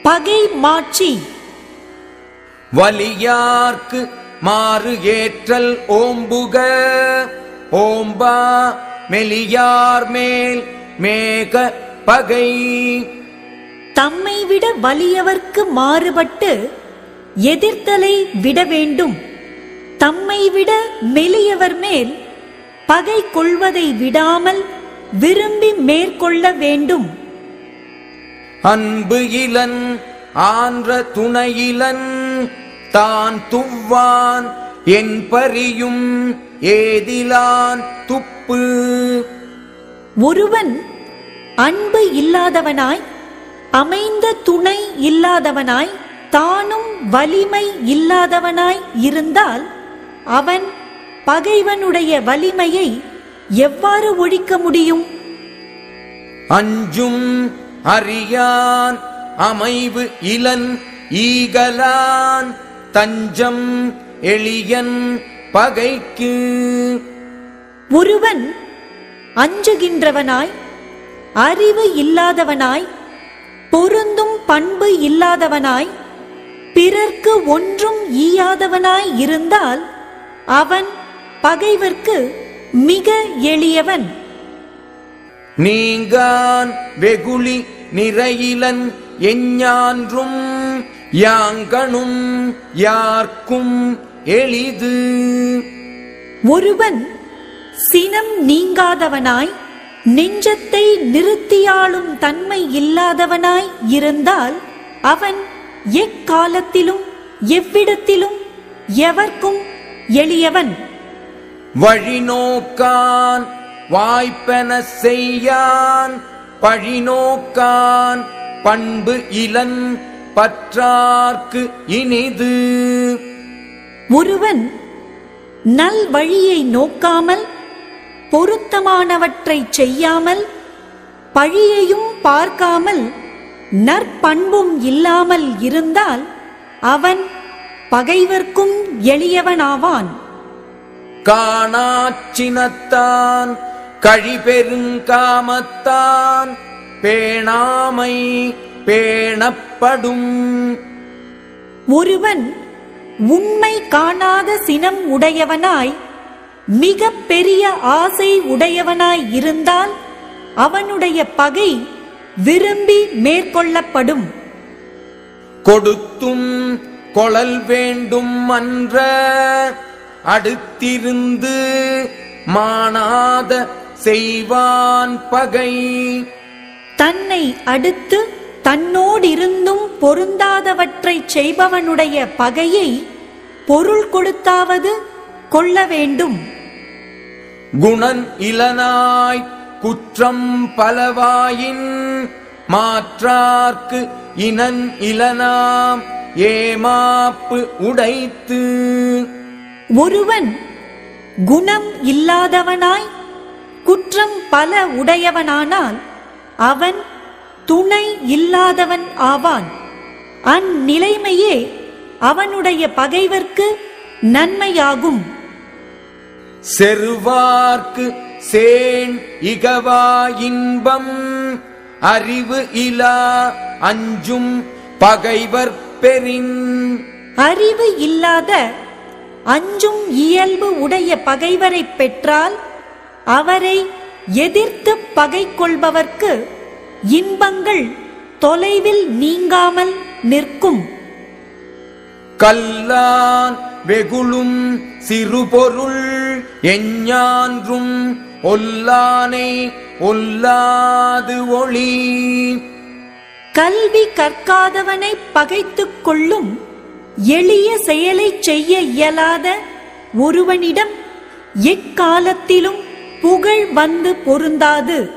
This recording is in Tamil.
பகை மாட்சி வலியார்க்கு மாறு ஏற்றல் ஓம்புக ஓம்பா மெலியார் மேல் மேக பகை தம்மை விட வலியவர்க்கு மாறுபட்டு எதிர்த்தலை விட வேண்டும் தம்மை விட மெலியவர் மேல் பகை கொள்வதை விடாமல் விரும்பி மேற்கொள்ள வேண்டும் அன்பு இலன் ஆன்ற துணையிலன் தான் துவ்வான் என் பரியும் ஏதிலான் துப்பு ஒருவன் அன்பு இல்லாதவனாய் அமைந்த துணை இல்லாதவனாய் தானும் வலிமை இல்லாதவனாய் இருந்தால் அவன் பகைவனுடைய வலிமையை எவ்வாறு ஒழிக்க முடியும் அஞ்சும் அறியான் அமைவு இலன் ஈகலான் தஞ்சம் எளியன் பகைக்கு ஒருவன் அஞ்சுகின்றவனாய் அறிவு இல்லாதவனாய் பொருந்தும் பண்பு இல்லாதவனாய் பிறர்க்கு ஒன்றும் ஈயாதவனாய் இருந்தால் அவன் பகைவர்க்கு மிக எளியவன் நீங்கான் வெகுளி நிறையிலன் எஞ்ஞான்றும் யாங்கணும் யார்க்கும் எளிது ஒருவன் சினம் நீங்காதவனாய் நெஞ்சத்தை நிறுத்தியாளும் தன்மை இல்லாதவனாய் இருந்தால் அவன் எக்காலத்திலும் எவ்விடத்திலும் எவர்க்கும் எளியவன் வழிநோக்கான் வாய்ப்பென செய்யான் பழிநோக்கான் பண்பு இலன் பற்றார்க்கு இனிது ஒருவன் நல் வழியை நோக்காமல் பொருத்தமானவற்றைச் செய்யாமல் பழியையும் பார்க்காமல் நற்பண்பும் இல்லாமல் இருந்தால் அவன் பகைவர்க்கும் எளியவனாவான் காணாச்சினத்தான் கழிபெருங்காமத்தான் பேணாமை பேணப்படும் ஒருவன் உண்மை காணாத சினம் உடையவனாய் மிக பெரிய ஆசை உடையவனாய் இருந்தால் அவனுடைய பகை விரும்பி மேற்கொள்ளப்படும் கொடுத்தும் கொளல் வேண்டும் அன்ற அடுத்திருந்து மானாத செய்வான் பகை தன்னை அடுத்து தன்னோடிருந்தும் பொருந்தாதவற்றைச் செய்பவனுடைய பகையை பொருள் கொடுத்தாவது கொள்ள வேண்டும் குணன் இலனாய் குற்றம் பலவாயின் மாற்றார்க்கு இனன் இலனாம் ஏமாப்பு உடைத்து ஒருவன் குணம் இல்லாதவனாய் குற்றம் பல உடையவனானால் அவன் துணை இல்லாதவன் ஆவான் அந்நிலைமையே அவனுடைய பகைவர்க்கு நன்மையாகும் செருவார்க்கு சேன் இகவா இன்பம் அறிவு இலா அஞ்சும் பகைவர் பெறின் அறிவு இல்லாத அஞ்சும் இயல்பு உடைய பகைவரை பெற்றால் அவரை எதிர்த்து பகை கொள்பவர்க்கு இன்பங்கள் தொலைவில் நீங்காமல் நிற்கும் கல்லான் வெகுளும் சிறுபொருள் எஞ்ஞான்றும் ஒல்லானை ஒல்லாது ஒளி கல்வி கற்காதவனை பகைத்துக் கொள்ளும் எளிய செயலைச் செய்ய இயலாத ஒருவனிடம் எக்காலத்திலும் புகழ் வந்து பொருந்தாது